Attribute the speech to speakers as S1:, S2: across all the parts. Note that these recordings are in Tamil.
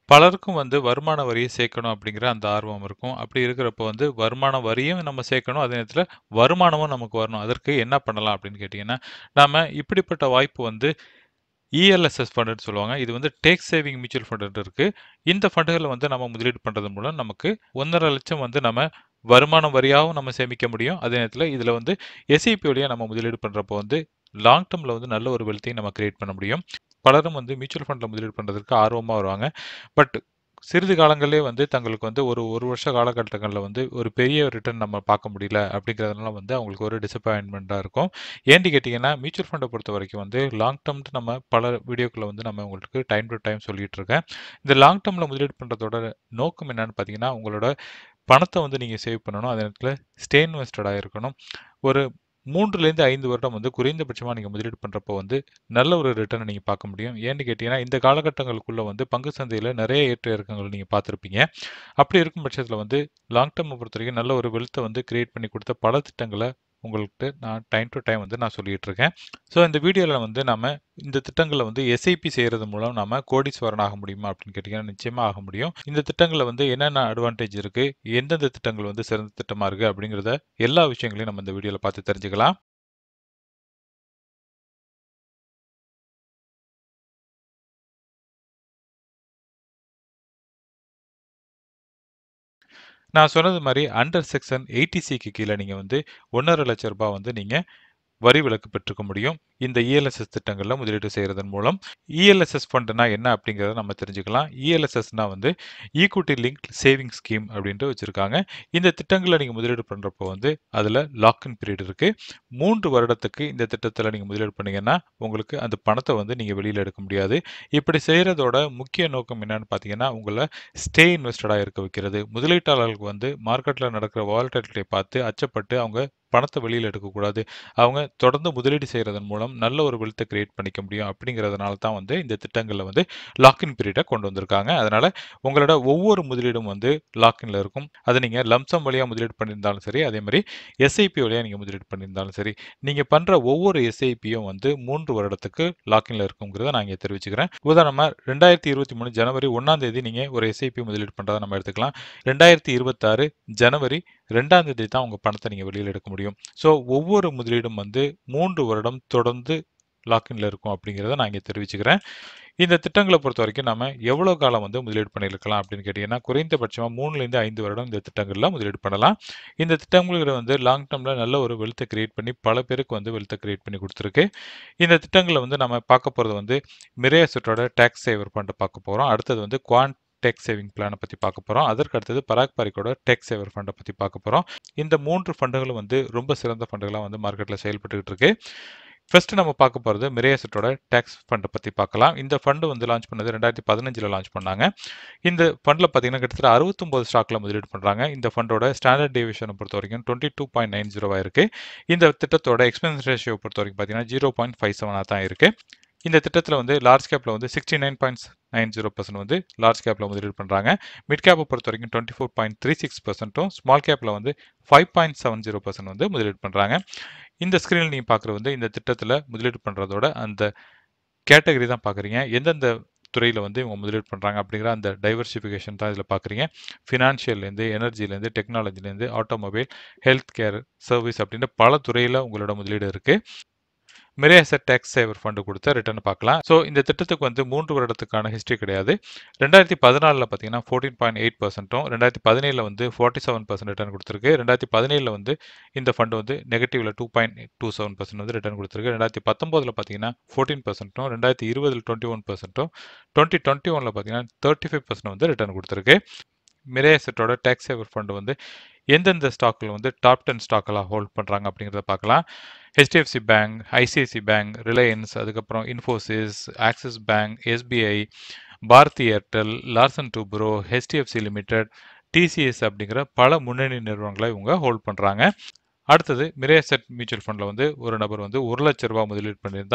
S1: பலருக்கும் வந்து வருமான வரியை சேர்க்கணும் அப்படிங்கிற அந்த ஆர்வம் இருக்கும். அப்படி இருக்கிறப்போ வந்து வருமான வரியும் நம்ம சேர்க்கணும். அதே நேரத்தில வருமானமும் நமக்கு வரணும். அதற்கு என்ன பண்ணலாம் அப்படின்னு கேட்டீங்கன்னா, நாம இப்படிப்பட்ட வாய்ப்பு வந்து இஎல்எஸ்எஸ் ஃபண்டுன்னு சொல்லுவாங்க. இது வந்து டேக்ஸ் சேவிங் மியூச்சுவல் ஃபண்டுன்ட்டு இருக்கு. இந்த ஃபண்டுகள வந்து நம்ம முதலீடு பண்றதன் மூலம் நமக்கு 1,50,000 வந்து நம்ம வருமான வரியாவும் நம்ம சேமிக்க முடியும். அதே நேரத்தில இதில வந்து எஸ்ஐபி வழியா நம்ம முதலீடு பண்றப்போ வந்து லாங் டெர்ம்ல வந்து நல்ல ஒரு வெல்த்தையும் நம்ம கிரியேட் பண்ண முடியும். பலரும் வந்து மியூச்சுவல் ஃபண்ட்ல முதலீடு பண்றதற்கு ஆர்வமா வருவாங்க. பட் சிறிது காலங்கள்லயே வந்து தங்களுக்கு வந்து ஒரு 1 வருஷ காலகட்டங்கள்ல வந்து ஒரு பெரிய ரிட்டர்ன் நம்ம பார்க்க முடியல அப்படிங்கிறதுனால வந்து அவங்களுக்கு ஒரு டிசப்பாயின்ட்மென்ட்டா இருக்கும். ஏன்னு கேட்டீங்கன்னா, மியூச்சுவல் ஃபண்ட பொறுத்தவரைக்கும் வந்து லாங் டெர்ம்ன்ட்டு நம்ம பல வீடியோக்கள்ல வந்து நம்ம உங்களுக்கு டைம் டூ டைம் சொல்லிட்டு இருக்கேன். இந்த லாங் டெர்ம்ல முதலீடு பண்றதோட நோக்கம் என்னன்னு பார்த்தீங்கன்னா, உங்களோட பணத்த வந்து நீங்க சேவ் பண்ணணும். அதே நேரத்தில ஸ்டே இன்வெஸ்டடா இருக்கணும். ஒரு 3லேருந்து 5 வருடம் வந்து குறைந்தபட்சமா நீங்க முதலீடு பண்றப்போ வந்து நல்ல ஒரு ரிட்டர்ன நீங்க பார்க்க முடியும். ஏன்னு கேட்டீங்கன்னா, இந்த காலகட்டங்களுக்குள்ள வந்து பங்கு சந்தையில நெறைய ஏற்ற இறக்கங்கள் நீங்க பார்த்திருப்பீங்க. அப்படி இருக்கும் பட்சத்தில வந்து லாங் டெர்ம பொறுத்தவரைக்கும் நல்ல ஒரு வெல்த்த வந்து கிரியேட் பண்ணி குடுத்த பல திட்டங்கள உங்கள்ட்ட நான் டைம் டூ டைம் வந்து நான் சொல்லிட்டு இருக்கேன். ஸோ இந்த வீடியோல வந்து நாம இந்த திட்டங்கள வந்து எஸ்ஐபி செய்றது மூலம் நாம கோடீஸ்வரன் ஆக முடியுமா அப்படின்னு கேட்டீங்கன்னா, நிச்சயமா ஆக முடியும். இந்த திட்டங்கள்ல வந்து என்னென்ன அட்வான்டேஜ் இருக்கு? எந்தெந்த திட்டங்கள் வந்து சிறந்த திட்டமா இருக்கு? அப்படிங்கிறத எல்லா விஷயங்களையும் நம்ம இந்த வீடியோல பார்த்து தெரிஞ்சுக்கலாம். நான் சொன்னது மாரி அண்டர் செக்ஷன் 80சிக்கு கீழ நீங்க வந்து ரூ. 1,50,000 வந்து நீங்க வரி விலக்கு பெற்றுக்க முடியும். இந்த இஎல்எஸ்எஸ் திட்டங்கள்ல முதலீடு செய்றதன் மூலம். இஎல்எஸ்எஸ் ஃபண்டுனா என்ன அப்படிங்கிறத நம்ம தெரிஞ்சுக்கலாம். இஎல்எஸ்எஸ்னா வந்து ஈக்விட்டி லிங்க்ட் சேவிங் ஸ்கீம் அப்படின்ட்டு வச்சிருக்காங்க. இந்த திட்டங்கள்ல நீங்க முதலீடு பண்றப்போ வந்து அதுல லாக் இன் பீரியட் இருக்கு. 3 வருடத்துக்கு இந்த திட்டத்தில நீங்க முதலீடு பண்ணீங்கன்னா, உங்களுக்கு அந்த பணத்த வந்து நீங்க வெளியில எடுக்க முடியாது. இப்படி செய்றதோட முக்கிய நோக்கம் என்னன்னு பார்த்தீங்கன்னா, உங்கள ஸ்டே இன்வெஸ்டடா இருக்க வைக்கிறது. முதலீட்டாளர்களுக்கு வந்து மார்க்கெட்ல நடக்கிற வாலட்டிலிட்டிய பார்த்து அச்சப்பட்டு அவங்க பணத்த வெளியில எடுக்கக்கூடாது. அவங்க தொடர்ந்து முதலீடு செய்றதன் மூலம் நல்ல ஒரு வெல்த்த கிரியேட் பண்ணிக்க முடியும். அப்படிங்கிறதுனால தான் வந்து இந்த திட்டங்கள்ல வந்து லாக் இன் பீரியட கொண்டு வந்திருக்காங்க. அதனால உங்களோட ஒவ்வொரு முதலீடும் வந்து லாக் இன்ல இருக்கும். அத நீங்க லம்ப் சம் வழியா முதலீடு பண்ணியிருந்தாலும் சரி, அதே மாரி எஸ்ஐபி வழியா நீங்க முதலீடு பண்ணியிருந்தாலும் சரி, நீங்க பண்ற ஒவ்வொரு எஸ்ஐபியும் வந்து 3 வருடத்துக்கு லாக் இன்ல இருக்குங்கிறத நான் இங்க தெரிவிச்சுக்கிறேன். உதாரணமா 2023 ஜனவரி 1ஆம் தேதி நீங்க ஒரு எஸ்ஐபி முதலீடு பண்றதா நம்ம எடுத்துக்கலாம். 2026 ஜனவரி 2ஆம் தேதி தான் உங்க பணத்த நீங்க வெளியில எடுக்க முடியும். ஸோ ஒவ்வொரு முதலீடும் வந்து 3 வருடம் தொடர்ந்து லாக் இன்ல இருக்கும் அப்படிங்கிறத நான் இங்க தெரிவிச்சுக்கிறேன். இந்த திட்டங்கள பொறுத்தவரைக்கும் நாம எவ்வளோ காலம் வந்து முதலீடு பண்ணியிருக்கலாம் அப்படின்னு கேட்டீங்கன்னா, குறைந்தபட்சமா 3லேருந்து 5 வருடம் இந்த திட்டங்கள்ல முதலீடு பண்ணலாம். இந்த திட்டங்கள் வந்து லாங் டெர்ம்ல நல்ல ஒரு வெல்த்த கிரியேட் பண்ணி பல பேருக்கு வந்து வெல்த்த கிரியேட் பண்ணி குடுத்துருக்கு. இந்த திட்டங்கள்ல வந்து நம்ம பார்க்க போறது வந்து மிரே அசெட்டோட டாக்ஸ் சேவர் ஃபண்ட் பார்க்க போறோம். அடுத்தது வந்து குவான்ட் டேக்ஸ் சேவிங் பிளான பத்தி பார்க்க போறோம். அதற்கு அடுத்தது பராக் பாரிக்கோட டேக்ஸ் சேவர் ஃபண்ட பத்தி பார்க்க போறோம். இந்த 3 ஃபண்டுகளும் வந்து ரொம்ப சிறந்த ஃபண்டுகளா வந்து மார்க்கெட்ல செயல்பட்டுட்டு இருக்கு. ஃபர்ஸ்ட் நம்ம பார்க்க போறது மிரே அசெட்டோட டாக்ஸ் ஃபண்ட பத்தி பார்க்கலாம். இந்த ஃபண்ட் வந்து லான்ச் பண்ணது 2015ல லான்ச் பண்ணாங்க. இந்த ஃபண்ட்ல பார்த்தீங்கன்னா, கிட்டத்தட்ட 69 ஸ்டாக்ல முதலீடு பண்றாங்க. இந்த ஃபண்டோட ஸ்டாண்டர்ட் டீவியேஷன பொறுத்தவரைக்கும் 22.90 இருக்கு. இந்த திட்டத்தோட எக்ஸ்பென்ஸ் ரேஷியோ பொறுத்தவரைக்கும் பார்த்தீங்கன்னா, 0.57 தான் இருக்கு. இந்த திட்டத்தில வந்து லார்ஜ் கேப்ல வந்து 69.90% வந்து லார்ஜ் கேப்ல முதலீடு பண்றாங்க. மிட் கேப்ப பொறுத்தவரைக்கும் 24.36%ம், ஸ்மால் கேப்ல வந்து 5.70% வந்து முதலீடு பண்றாங்க. இந்த ஸ்க்ரீன்ல நீங்க பார்க்குறது வந்து இந்த திட்டத்தில முதலீடு பண்றதோட அந்த கேட்டகரி தான் பார்க்குறீங்க. எந்தெந்த துறையில வந்து இவங்க முதலீடு பண்றாங்க அப்படிங்கிற அந்த டைவர்சிஃபிகேஷன் தான் இதில பார்க்குறீங்க. ஃபினான்ஷியல்லேருந்து, எனர்ஜிலேருந்து, டெக்னாலஜிலேருந்து, ஆட்டோமொபைல், ஹெல்த் கேர், சர்வீஸ் அப்படின்னு பல துறையில உங்களோட முதலீடு இருக்கு. Mirae asset tax saver fund குடுத்த ரிட்டர்ன் பார்க்கலாம். ஸோ இந்த திட்டத்துக்கு வந்து 3 வருடத்துக்கான ஹிஸ்டரி கிடையாது. 2014ல பார்த்தீங்கன்னா 14.8%ம், 2017ல வந்து 47% ரிட்டர்ன் குடுத்திருக்கு. 2017ல வந்து இந்த ஃபண்ட் வந்து நெகட்டிவ்ல 2.27% வந்து ரிட்டர்ன் குடுத்திருக்கு. 2019ல பார்த்தீங்கன்னா 14%ம், 2020ல 21%ம், 2021ல பார்த்தீங்கன்னா 35% வந்து ரிட்டர்ன் குடுத்திருக்கு. மிரே அசெட்டோட டாக்ஸ் சேவர் ஃபண்ட் வந்து எந்தெந்த ஸ்டாக்ல வந்து டாப் 10 ஸ்டாக்லாம் ஹோல்ட் பண்றாங்க அப்படிங்கிறத பார்க்கலாம். HDFC bank, ICICI bank, Reliance, அதுக்கப்புறம் Infosys, Axis bank, SBI, Bharti Airtel, Larsen Toubro, HDFC limited, TCS அப்படிங்கிற பல முன்னணி நிறுவனங்கள இவங்க ஹோல்ட் பண்றாங்க. அடுத்தது மிரே அசெட் மியூச்சுவல் ஃபண்ட்ல வந்து ஒரு நபர் வந்து ரூ. 1,00,000 முதலீடு பண்ணியிருந்தா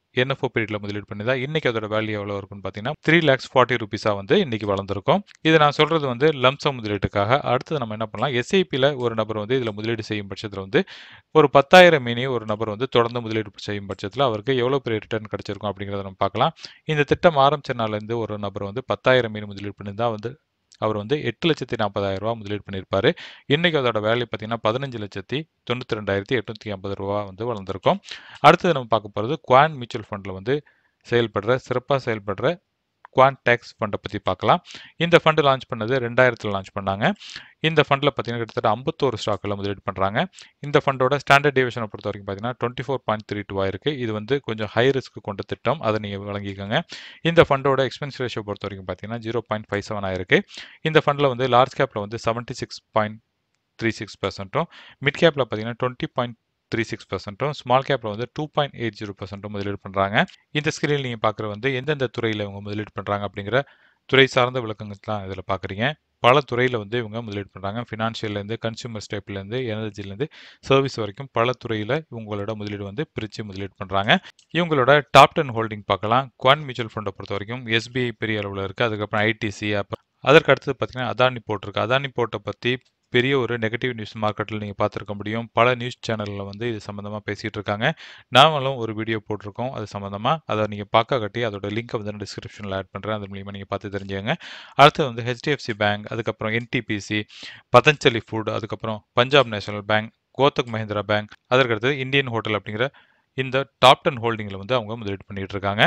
S1: என்எஃப்ஓ பீரியட்ல முதலீடு பண்ணியிருந்தா இன்னைக்கு அதோட வேல்யூ எவ்வளோ இருக்குன்னு பார்த்தீங்கன்னா த்ரீ லேக்ஸ் ஃபார்ட்டி ருபீஸாக வந்து இன்னைக்கு வளர்ந்துருக்கும் இது நான் சொல்றது வந்து லம்சம் முதலீட்டுக்காக அடுத்தது நம்ம என்ன பண்ணலாம் எஸ்ஐபியில் ஒரு நபர் வந்து இதில் முதலீடு செய்யும் பட்சத்தில் வந்து ஒரு பத்தாயிரம் மீனி ஒரு நபர் வந்து தொடர்ந்து முதலீடு செய்யும் பட்சத்தில் அவருக்கு எவ்வளோ பெரிய ரிட்டர்ன் கிடைச்சிருக்கும் அப்படிங்கிறத நம்ம பார்க்கலாம் இந்த திட்டம் ஆரம்பிச்ச நாள்லேருந்து ஒரு நபர் வந்து பத்தாயிரம் மீன் முதலீடு பண்ணியிருந்தா வந்து அவர் வந்து எட்டு லட்சத்தி நாற்பதாயிரம் ரூபா முதலீடு பண்ணியிருப்பாரு இன்னைக்கு அதோட வேல்யூ பார்த்தீங்கன்னா பதினஞ்சு லட்சத்தி தொண்ணூற்றி ரெண்டாயிரத்தி எட்நூத்தி ஐம்பது ரூபா வந்து வளர்ந்துருக்கும் அடுத்தது நம்ம பார்க்க போகிறது குவான் மியூச்சுவல் ஃபண்டில் வந்து செயல்படுற சிறப்பாக செயல்படுற குவான் டேக்ஸ் ஃபண்டை பற்றி பார்க்கலாம் இந்த ஃபண்டு லான்ச் பண்ணது ரெண்டாயிரத்தில் லான்ச் பண்ணாங்க இந்த ஃபண்டில் பார்த்தீங்கன்னா கிட்டத்தட்ட ஐம்பத்தோரு ஸ்டாக்கில் முதலீடு பண்ணுறாங்க இந்த ஃபண்டோட ஸ்டாண்டர்ட் டிவிஷனை பொறுத்த வரைக்கும் பார்த்தீங்கன்னா twenty four point three two ஆயிருக்கு இது வந்து கொஞ்சம் ஹை ரிஸ்க் கொண்ட திட்டம் அதை நீங்கள் வழங்கிக்கோங்க இந்த ஃபண்டோட எக்ஸ்பென்ஸ் ரேஷியோ பொறுத்த வரைக்கும் பார்த்தீங்கன்னா ஜீரோ பாயிண்ட் ஃபைவ் செவன் ஆயிருக்கு இந்த ஃபண்டில் வந்து லார்ஜ் கேப்பில் வந்து seventy six point three six பர்சன்ட்டும் மிட் கேப்பில் பார்த்தீங்கன்னா டுவெண்ட்டி பாயிண்ட் த்ரீ சிக்ஸ் பர்சன்ட்டும் ஸ்மால் கேப்பில் வந்து டூ பாயிண்ட் எயிட் ஜீரோ பர்சன்ட்டும் முதலீடு பண்ணுறாங்க இந்த ஸ்கிரீனில் நீங்கள் பார்க்குற வந்து எந்தெந்த துறையில் இவங்க முதலீடு பண்ணுறாங்க அப்படிங்கிற துறை சார்ந்த விளக்கங்கள்லாம் இதில் பார்க்குறீங்க பல துறையில் வந்து இவங்க முதலீடு பண்ணுறாங்க ஃபினான்ஷியல்லேருந்து கன்சூமர் ஸ்டேப்லேருந்து எனர்ஜிலேருந்து சர்வீஸ் வரைக்கும் பல துறையில் இவங்களோட முதலீடு வந்து பிரித்து முதலீடு பண்ணுறாங்க இவங்களோட டாப் டென் ஹோல்டிங் பார்க்கலாம் குவான் மியூச்சுவல் ஃபண்டை பொறுத்த வரைக்கும் எஸ்பிஐ பெரிய அளவில் இருக்குது அதுக்கப்புறம் ஐடிசி அதற்கு அடுத்தது பார்த்தீங்கன்னா அதானி போட்டிருக்கு அதானி போர்ட்டை பற்றி பெரிய ஒரு நெகட்டிவ் நியூஸ் மார்க்கெட்டில் நீங்கள் பார்த்துருக்க முடியும் பல நியூஸ் சேனலில் வந்து இது சம்மந்தமாக பேசிகிட்டு இருக்காங்க நாமளும் ஒரு வீடியோ போட்டிருக்கோம் அது சம்மந்தமாக அதை நீங்கள் பார்க்க கட்டி அதோட லிங்க்கை வந்து நான் டிஸ்கிரிப்ஷனில் ஆட் பண்ணுறேன் அது மூலியமாக நீங்கள் பார்த்து தெரிஞ்சுங்க அடுத்து வந்து ஹெச்டிஎஃப்சி பேங்க் அதுக்கப்புறம் என்டிபிசி பதஞ்சலி ஃபுட் அதுக்கப்புறம் Punjab national bank Kotak Mahindra bank அதற்கடுத்தது இந்தியன் ஹோட்டல் அப்படிங்கிற இந்த டாப் டென் ஹோல்டிங்கில் வந்து அவங்க முதலீடு பண்ணிட்டு இருக்காங்க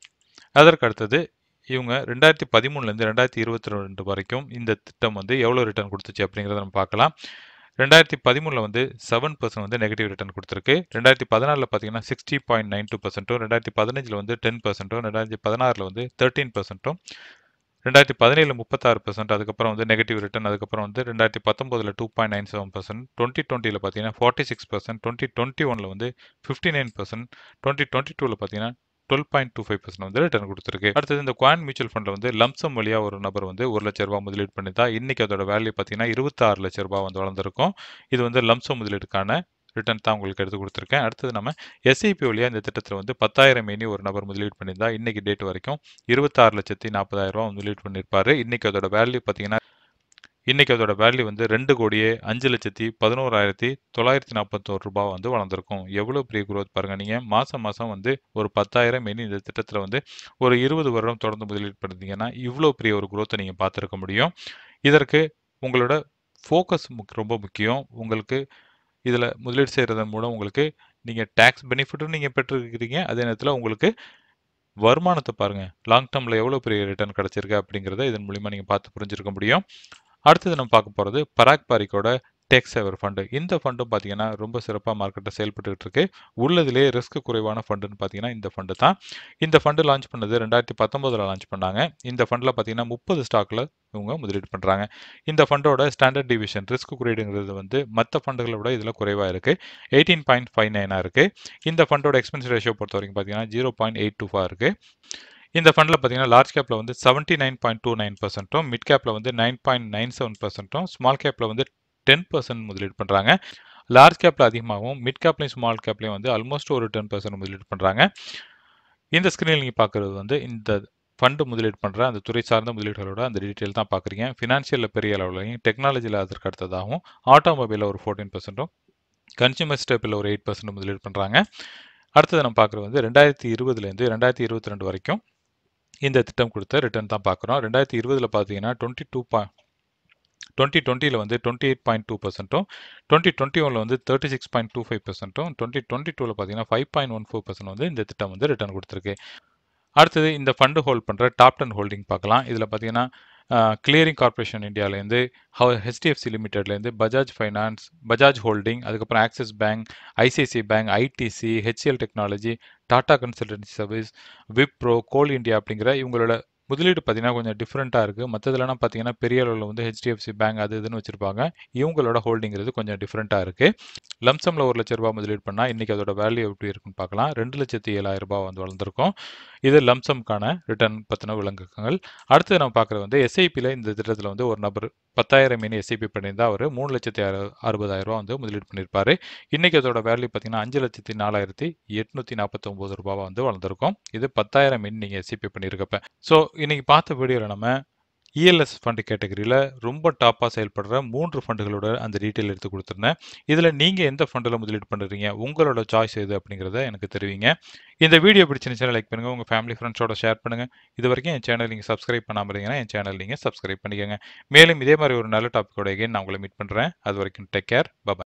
S1: அதற்கு அடுத்தது இவங்க ரெண்டாயிரத்தி பதிமூணுலேருந்து ரெண்டாயிரத்தி இருபத்தி ரெண்டு வரைக்கும் இந்த திட்டம் வந்து எவ்வளோ ரிட்டர்ன் கொடுத்துச்சு அப்படிங்கிறத நம்ம பார்க்கலாம் ரெண்டாயிரத்தி பதிமூணில் வந்து செவன் பர்சன்ட் வந்து நெகட்டிவ் ரிட்டர்ன் கொடுத்துருக்கு ரெண்டாயிரத்தி பதினாலில் பார்த்தீங்கன்னா சிக்ஸ்டி பாயிண்ட் நைன் டூ பர்சன்ட்டும் ரெண்டாயிரத்தி பதினஞ்சில் வந்து டென் பர்சன்ட்டும் ரெண்டாயிரத்தி பதினாறில் வந்து தேர்ட்டீன் பர்சன்ட்டும் ரெண்டாயிரத்தி பதினேழு முப்பத்தாறு பர்சன்ட் அதுக்கப்புறம் வந்து நெகட்டிவ் ரிட்டர்ன் அதுக்கப்புறம் வந்து ரெண்டாயிரத்தி பத்தொம்போதில் two point nine seven percent twenty டுவெண்ட்டியில் பார்த்தீங்கன்னா forty six percent twenty twenty ஒனில் வந்து fifty nine percent twenty twenty டூவில் பார்த்தீங்கன்னா twelve point two five percent வந்து ரிட்டர்ன் கொடுத்துருக்கு அடுத்தது இந்த குவான் மியூச்சுவல் ஃபண்டில் வந்து லம்சம் வழியாக ஒரு நபர் வந்து ஒரு லட்ச ரூபா முதலீடு பண்ணிட்டா இன்னைக்கு அதோட வேல்யூ பார்த்தீங்கன்னா இருபத்தாறு லட்ச ரூபா வந்து வளர்ந்துருக்கும் இது வந்து லம்சம் முதலீடுக்கான ரிட்டர்ன் தான் உங்களுக்கு எடுத்து கொடுத்துருக்கேன் அடுத்தது நம்ம எஸ்ஐபி வழியாக இந்த திட்டத்தில் வந்து பத்தாயிரம் மேனி ஒரு நபர் முதலீடு பண்ணியிருந்தா இன்னைக்கு டேட் வரைக்கும் இருபத்தாறு லட்சத்தி நாற்பதாயிரம் ரூபா முதலீடு பண்ணியிருப்பாரு இன்னைக்கு அதோட வேல்யூ பார்த்தீங்கன்னா இன்னைக்கு அதோட வேல்யூ வந்து ரெண்டு கோடியே அஞ்சு லட்சத்தி பதினோராயிரத்தி தொள்ளாயிரத்தி நாற்பத்தோரு ரூபாய் வந்து வளர்ந்துருக்கும் எவ்வளோ பெரிய குரோத் பாருங்க நீங்கள் மாதம் மாதம் வந்து ஒரு பத்தாயிரம் மெனி இந்த திட்டத்தில் வந்து ஒரு இருபது வருடம் தொடர்ந்து முதலீடு பண்ணிருந்தீங்கன்னா இவ்வளோ பெரிய ஒரு குரோத்தை நீங்கள் பார்த்துருக்க முடியும் இதற்கு உங்களோட ஃபோக்கஸ் ரொம்ப முக்கியம் உங்களுக்கு இதில் முதலீடு செய்கிறதன் மூலம் உங்களுக்கு நீங்கள் டேக்ஸ் பெனிஃபிட்டும் நீங்கள் பெற்றிருக்கிறீங்க அதே நேரத்தில் உங்களுக்கு வருமானத்தை பாருங்கள் லாங் டேர்மில் எவ்வளோ பெரிய ரிட்டர்ன் கிடச்சிருக்கு அப்படிங்கிறத இதன் மூலிமா நீங்கள் பார்த்து புரிஞ்சிருக்க முடியும் அடுத்தது நம்ம பார்க்க போகிறது பராக் பாரிக்கோட டேக்ஸ் சேவர் ஃபண்டு இந்த ஃபண்டும் பார்த்தீங்கன்னா ரொம்ப சிறப்பாக மார்க்கெட்டில் செயல்பட்டுக்கிட்டு இருக்கு உள்ளதுலேயே ரிஸ்க் குறைவான ஃபண்டுன்னு பார்த்தீங்கன்னா இந்த ஃபண்டு தான் இந்த ஃபண்டு லான்ச் பண்ணது ரெண்டாயிரத்தி பத்தொம்போதில் லான்ச் பண்ணாங்க இந்த ஃபண்டில் பார்த்தீங்கன்னா முப்பது ஸ்டாக்கில் இவங்க முதலீடு பண்ணுறாங்க இந்த ஃபண்டோட ஸ்டாண்டர்ட் டிவிஷன் ரிஸ்க் குறியீடுங்கிறது வந்து மற்ற ஃபண்டுகளை விட இதில் குறைவாக இருக்குது எயிட்டீன் பாயிண்ட் ஃபைவ் நைனாக இருக்குது இந்த ஃபண்டோட எக்ஸ்பென்ஸ் ரேஷியோ பொறுத்த வரைக்கும் பார்த்தீங்கன்னா ஜீரோ பாயிண்ட் எயிட் டூ ஃபா இருக்குது இந்த ஃபண்டில் பார்த்தீங்கன்னா லார்ஜ் கேப்பில் வந்து seventy nine point two nine பர்சன்ட்டும் மிட் கேப்பில் வந்து நைன் பாயிண்ட் நைன் செவன் பர்சன்ட்டும் ஸ்மால் கேப்பில் வந்து டென் பர்சன்ட் முதலீடு பண்ணுறாங்க லார்ஜ் கேப்பில் அதிகமாகவும் மிட் கேப்லையும் ஸ்மால் கேப்லையும் வந்து ஆல்மோஸ்ட் ஒரு டென் பர்சன்ட் முதலீடு பண்ணுறாங்க இந்த ஸ்க்ரீனில் நீங்கள் பார்க்குறது வந்து இந்த ஃபண்டு முதலீடு பண்ணுற அந்த துறை சார்ந்த முதலீடுகளோட அந்த டீட்டெயில் தான் பார்க்குறீங்க ஃபினான்ஷியலில் பெரிய அளவுலையும் டெக்னாலஜியில் அதற்கு அடுத்ததாகவும் ஆட்டோமொபைலில் ஒரு ஃபோர்டீன் பர்சன்ட்டும் கன்சியூமர் ஸ்டேப்பில் ஒரு எயிட் பர்சன்ட் முதலீடு பண்ணுறாங்க அடுத்தது நம்ம பார்க்குறது வந்து ரெண்டாயிரத்தி இருபதுலேருந்து ரெண்டாயிரத்தி இருபத்தி ரெண்டு வரைக்கும் இந்த திட்டம் கொடுத்த ரிட்டர்ன் தான் பார்க்குறோம் ரெண்டாயிரத்தி இருபதில் பார்த்தீங்கன்னா டுவெண்ட்டி டூ பா டுவெண்ட்டி டுவெண்ட்டியில் வந்து டுவெண்ட்டி எயிட் பாயிண்ட் டூ பர்சன்ட்டும் டுவெண்ட்டி டுவெண்ட்டி ஒனில் வந்து thirty six point two five பர்சன்ட்டும் டுவெண்ட்டி டுவெண்ட்டி டூவில் பார்த்தீங்கன்னா five point one four percent வந்து இந்த திட்டம் வந்து ரிட்டர்ன் கொடுத்துருக்கு அடுத்தது இந்த ஃபண்டு ஹோல்ட் பண்ணுற டாப் டென் ஹோல்டிங் பார்க்கலாம் இதில் பார்த்தீங்கன்னா கிளியரிங் கார்பரேஷன் இந்தியாவிலேருந்து ஹெச்டிஎஃப்சி லிமிடெட்லேருந்து பஜாஜ் ஃபைனான்ஸ் பஜாஜ் ஹோல்டிங் அதுக்கப்புறம் Axis bank ICICI bank ITC HCL technology Tata consultancy service Wipro coal India அப்படிங்கிற இவங்களோட முதலீடு பார்த்தீங்கன்னா கொஞ்சம் டிஃப்ரெண்ட்டாக இருக்குது மற்றதுலலாம் பார்த்தீங்கன்னா பெரிய அளவில் வந்து ஹெச்டிஎஃப்சி பேங்க் அது இதுன்னு வச்சிருப்பாங்க இவங்களோட ஹோல்டிங்கிறது கொஞ்சம் டிஃப்ரெண்ட்டாக இருக்குது லம்சமில் ஒரு லட்ச ரூபாய் முதலீடு பண்ணால் இன்றைக்கி அதோட வேல்யூ எப்படி இருக்குன்னு பார்க்கலாம் ரெண்டு லட்சத்தி ஏழாயிரம் ரூபாய் வந்து வளர்ந்துருக்கும் இது லம்சம்க்கான ரிட்டர்ன் பற்றின விளங்குகள் அடுத்து நம்ம பார்க்குறது வந்து எஸ்ஐபியில் இந்த திட்டத்தில் வந்து ஒரு நபர் பத்தாயிரம் மீன் எஸ்ஐபி பண்ணியிருந்தா அவர் மூணு லட்சத்தி அறு அறுபதாயிரம் ரூபா வந்து முதலீடு பண்ணியிருப்பாரு இன்றைக்கி அதோட வேல்யூ பார்த்தீங்கன்னா அஞ்சு லட்சத்தி நாலாயிரத்தி எட்நூற்றி நாற்பத்தொம்போது ரூபாவை வந்து வளர்ந்துருக்கும் இது பத்தாயிரம் மீன் நீங்கள் எஸ்ஐபி பண்ணியிருக்கப்ப ஸோ இன்றைக்கி பார்த்த வீடியோவில் நம்ம இஎல்எஸ் ஃபண்டு கேட்டகரியில் ரொம்ப டாப்பாக செயல்படுற மூன்று ஃபண்டுகளோட அந்த டீட்டெயில் எடுத்து கொடுத்துருந்தேன் இதில் நீங்கள் எந்த ஃபண்டில் முதலீடு பண்ணுறீங்க உங்களோட சாய்ஸ் எது அப்படிங்கிறத எனக்கு தெரிவிங்க இந்த வீடியோ பிடிச்சிருந்துச்சுன்னா லைக் பண்ணுங்கள் உங்கள் ஃபேமிலி ஃப்ரெண்ட்ஸோட ஷேர் பண்ணுங்கள் இது வரைக்கும் என் சேனல் நீங்கள் சப்ஸ்கிரைப் பண்ணாமல் இருந்தீங்கன்னா என் சேனல் நீங்கள் சப்ஸ்கிரைப் பண்ணிக்கோங்க மேலும் இதே மாதிரி ஒரு நல்ல டாப்பிக்கோட எகைன் நான் உங்களை மீட் பண்ணுறேன் அது வரைக்கும் டேக் கேர் பபாய்